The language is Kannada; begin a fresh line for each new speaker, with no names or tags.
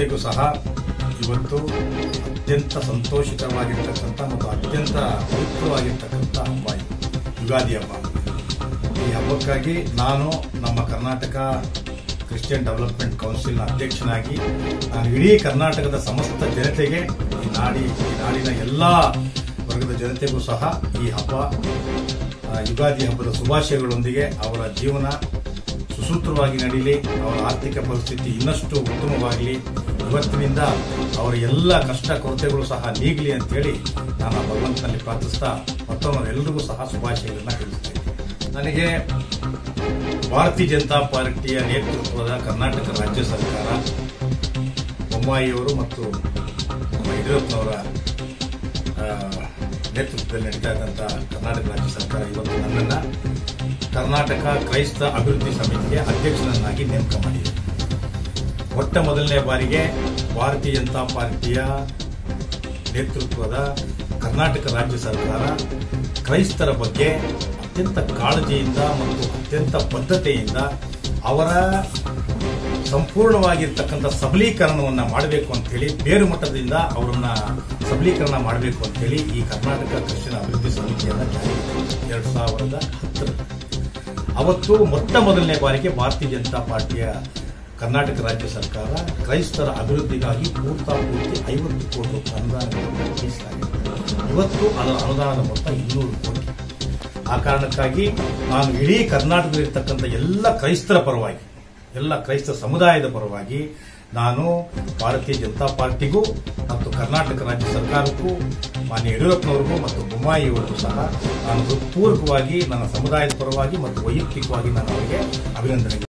ಜನತೆಗೂ ಸಹ ಇವತ್ತು ಅತ್ಯಂತ ಸಂತೋಷಕರವಾಗಿರ್ತಕ್ಕಂಥ ಮತ್ತು ಅತ್ಯಂತ ಪವಿತ್ರವಾಗಿರ್ತಕ್ಕಂಥ ಹಬ್ಬ ಇದು. ಯುಗಾದಿ ಹಬ್ಬ ಈ ಹಬ್ಬಕ್ಕಾಗಿ ನಾನು ನಮ್ಮ ಕರ್ನಾಟಕ ಕ್ರಿಶ್ಚಿಯನ್ ಡೆವಲಪ್ಮೆಂಟ್ ಕೌನ್ಸಿಲ್ನ ಅಧ್ಯಕ್ಷನಾಗಿ ನಾನು ಇಡೀ ಕರ್ನಾಟಕದ ಸಮಸ್ತ ಜನತೆಗೆ ಈ ನಾಡಿ ಈ ನಾಡಿನ ಎಲ್ಲ ವರ್ಗದ ಜನತೆಗೂ ಸಹ ಈ ಹಬ್ಬ ಆ, ಯುಗಾದಿ ಹಬ್ಬದ ಶುಭಾಶಯಗಳೊಂದಿಗೆ ಅವರ ಜೀವನ ಸುಸೂತ್ರವಾಗಿ ನಡೀಲಿ ಅವರ ಆರ್ಥಿಕ ಪರಿಸ್ಥಿತಿ ಇನ್ನಷ್ಟು ಉತ್ತಮವಾಗಲಿ ಇವತ್ತಿನಿಂದ ಅವರ ಎಲ್ಲ ಕಷ್ಟ ಕೊರತೆಗಳು ಸಹ ನೀಗಲಿ ಅಂತೇಳಿ ನಾನು ಆ ಭಗವಂತನಲ್ಲಿ ಪ್ರಾರ್ಥಿಸ್ತಾ ಮತ್ತೊಮ್ಮೆ ಎಲ್ಲರಿಗೂ ಸಹ ಶುಭಾಶಯಗಳನ್ನ ತಿಳಿಸ್ತೇನೆ ನನಗೆ ಭಾರತೀಯ ಜನತಾ ಪಾರ್ಟಿಯ ನೇತೃತ್ವದ ಕರ್ನಾಟಕ ರಾಜ್ಯ ಸರ್ಕಾರ ಬೊಮ್ಮಾಯಿಯವರು ಮತ್ತು ನಮ್ಮ ಯಡಿಯೂರಪ್ಪನವರ ಆ, ನೇತೃತ್ವದಲ್ಲಿ ನಡೀತಾ ಇದ್ದಂಥ ಕರ್ನಾಟಕ ರಾಜ್ಯ ಸರ್ಕಾರ ಇವತ್ತು ನನ್ನನ್ನು ಕರ್ನಾಟಕ ಕ್ರೈಸ್ತ ಅಭಿವೃದ್ಧಿ ಸಮಿತಿಗೆ ಅಧ್ಯಕ್ಷನನ್ನಾಗಿ ನೇಮಕ ಮಾಡಿದೆ ಮೊಟ್ಟ ಮೊದಲನೇ ಬಾರಿಗೆ ಭಾರತೀಯ ಜನತಾ ಪಾರ್ಟಿಯ ನೇತೃತ್ವದ ಕರ್ನಾಟಕ ರಾಜ್ಯ ಸರ್ಕಾರ ಕ್ರೈಸ್ತರ ಬಗ್ಗೆ ಅತ್ಯಂತ ಕಾಳಜಿಯಿಂದ ಮತ್ತು ಅತ್ಯಂತ ಬದ್ಧತೆಯಿಂದ ಅವರ ಸಂಪೂರ್ಣವಾಗಿರ್ತಕ್ಕಂಥ ಸಬಲೀಕರಣವನ್ನ ಮಾಡಬೇಕು ಅಂತ ಹೇಳಿ ಬೇರು ಮಟ್ಟದಿಂದ ಅವರನ್ನ ಸಬಲೀಕರಣ ಮಾಡಬೇಕು ಅಂತ ಹೇಳಿ ಈ ಕರ್ನಾಟಕ ಕ್ರಿಶ್ಚಿಯನ್ ಅಭಿವೃದ್ಧಿ ಸಮಿತಿಯನ್ನ ಜಾರಿಗೆ ತಂದಿದೆ ಎರಡ್ ಸಾವಿರದ ಹತ್ತರಲ್ಲಿ ಅವತ್ತು ಮೊಟ್ಟ ಮೊದಲನೇ ಬಾರಿಗೆ ಭಾರತೀಯ ಜನತಾ ಪಾರ್ಟಿಯ ಕರ್ನಾಟಕ ರಾಜ್ಯ ಸರ್ಕಾರ ಕ್ರೈಸ್ತರ ಅಭಿವೃದ್ಧಿಗಾಗಿ ಪೂರ್ತಿ ಐವತ್ತು ಕೋಟಿ ರೂಪಾಯಿ ಅನುದಾನಗಳನ್ನು ಮೀಸಲಾಗಿದೆ ಇವತ್ತು ಅದರ ಅನುದಾನದ ಮೊತ್ತ ಇನ್ನೂರು ಕೋಟಿ ಆ ಕಾರಣಕ್ಕಾಗಿ ನಾನು ಇಡೀ ಕರ್ನಾಟಕದಲ್ಲಿರ್ತಕ್ಕಂಥ ಎಲ್ಲ ಕ್ರೈಸ್ತರ ಪರವಾಗಿ ಎಲ್ಲ ಕ್ರೈಸ್ತ ಸಮುದಾಯದ ಪರವಾಗಿ ನಾನು ಭಾರತೀಯ ಜನತಾ ಪಾರ್ಟಿಗೂ ಮತ್ತು ಕರ್ನಾಟಕ ರಾಜ್ಯ ಸರ್ಕಾರಕ್ಕೂ ಮಾನ್ಯ ಯಡಿಯೂರಪ್ಪನವರಿಗೂ ಮತ್ತು ಬೊಮ್ಮಾಯಿಯವರಿಗೂ ಸಹ ನಾನು ಹೃತ್ಪೂರ್ವಕವಾಗಿ ನನ್ನ ಸಮುದಾಯದ ಪರವಾಗಿ ಮತ್ತು ವೈಯಕ್ತಿಕವಾಗಿ ನಾನು ಅವರಿಗೆ ಅಭಿನಂದನೆ